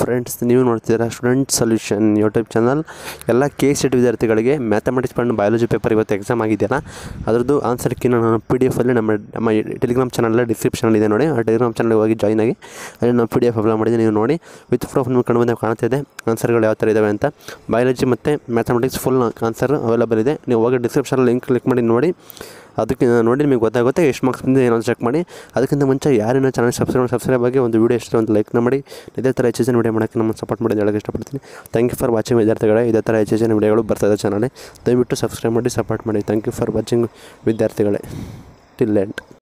friends ನೀವು ನೋಡ್ತಿದ್ದೀರಾ student solution YouTube channel ಎಲ್ಲ ಕೆ ಸೆಟ್ ವಿದ್ಯಾರ್ಥಿಗಳಿಗೆ ಮ್ಯಾಥಮೆಟಿಕ್ಸ್ ಪಂಡ್ ಬಯಾಲಜಿ ಪೇಪರ್ ಇವತ್ತು ಎಕ್ಸಾಮ್ ಆಗಿದೆಯಲ್ಲ ಅದರದ್ದು ಆನ್ಸರ್ ಕೀನ ನಾನು ಪಿ ಡಿ ಎಫಲ್ಲಿ ನಮ್ಮ ನಮ್ಮ ಟೆಲಿಗ್ರಾಮ್ ಚಾನಲ್ ಡಿಸ್ಕ್ರಿಪ್ಷನಲ್ಲಿ ಇದೆ ನೋಡಿ ಆ ಟೆಲಿಗ್ರಾಮ್ ಚಾನಲ್ಗೆ ಹೋಗಿ ಜಾಯ್ನ್ ಆಗಿ ಅಲ್ಲಿ ನಾನು ಪಿ ಡಿ ಎಫ್ ಅಪ್ಲೋಡ್ ಮಾಡಿದ್ದೀನಿ ನೀವು ನೋಡಿ ವಿತ್ ಪ್ರೂಫ್ ನಿಮ್ಗೆ ಕಣ್ಣು ಮುಂದೆ ಕಾಣ್ತಿದೆ ಆನ್ಸರ್ಗಳು ಯಾವ ಥರ ಇದ್ದಾವೆ ಅಂತ ಬಯಾಲಜಿ ಮತ್ತು ಮ್ಯಾಥಮೆಟಿಕ್ಸ್ ಫುಲ್ ಆನ್ಸರ್ ಅವೈಲೇಬಲ್ ಇದೆ ನೀವು ಹೋಗಿ ಡಿಸ್ಕ್ರಿಪ್ಷನಲ್ಲಿ ಲಿಂಕ್ ಕ್ಲಿಕ್ ಮಾಡಿ ನೋಡಿ ಅದಕ್ಕೆ ನೋಡಿ ನಿಮಗೆ ಗೊತ್ತಾಗುತ್ತೆ ಎಷ್ಟು ಮಾರ್ಕ್ಸ್ ಬಂದಿದೆ ಏನೋ ಚೆಕ್ ಮಾಡಿ ಅದಕ್ಕಿಂತ ಮುಂಚೆ ಯಾರೇನೋ ಚಾನಲ್ ಸಬ್ಸ್ಕ್ರೈಬ್ ಸಬ್ಸ್ಕ್ರೈಬ್ ಆಗಿ ಒಂದು ವೀಡಿಯೋ ಇಷ್ಟ ಒಂದು ಲೈಕ್ ಮಾಡಿ ಇದೇ ಥರ ಹೆಚ್ಚು ಜನ ವೀಡಿಯೋ ಮಾಡೋಕ್ಕೆ ನಮ್ಮ ಸಪೋರ್ಟ್ ಮಾಡಿ ಅಂತ ಹೇಳಕ್ಕೆ ಇಷ್ಟಪಡ್ತೀನಿ ಥ್ಯಾಂಕ್ ಯು ಫಾರ್ ವಾಚಿಂಗ್ ವಿದ್ಯಾರ್ಥಿಗಳೇ ಇದೇ ಥರ ಹೆಚ್ಚು ಜನ ವೀಡಿಯೋಗಳು ಬರ್ತಾಯಿದೆ ಚಾನಲ್ ದಯವಿಟ್ಟು ಸಬ್ಸ್ಕ್ರೈಬ್ ಮಾಡಿ ಸಪೋರ್ಟ್ ಮಾಡಿ ಥ್ಯಾಂಕ್ ಯು ಫಾರ್ ವಾಚಿಂಗ್ ವಿದ್ಯಾರ್ಥಿಗಳೇ ಟಿಲ್ ಎಂಟ್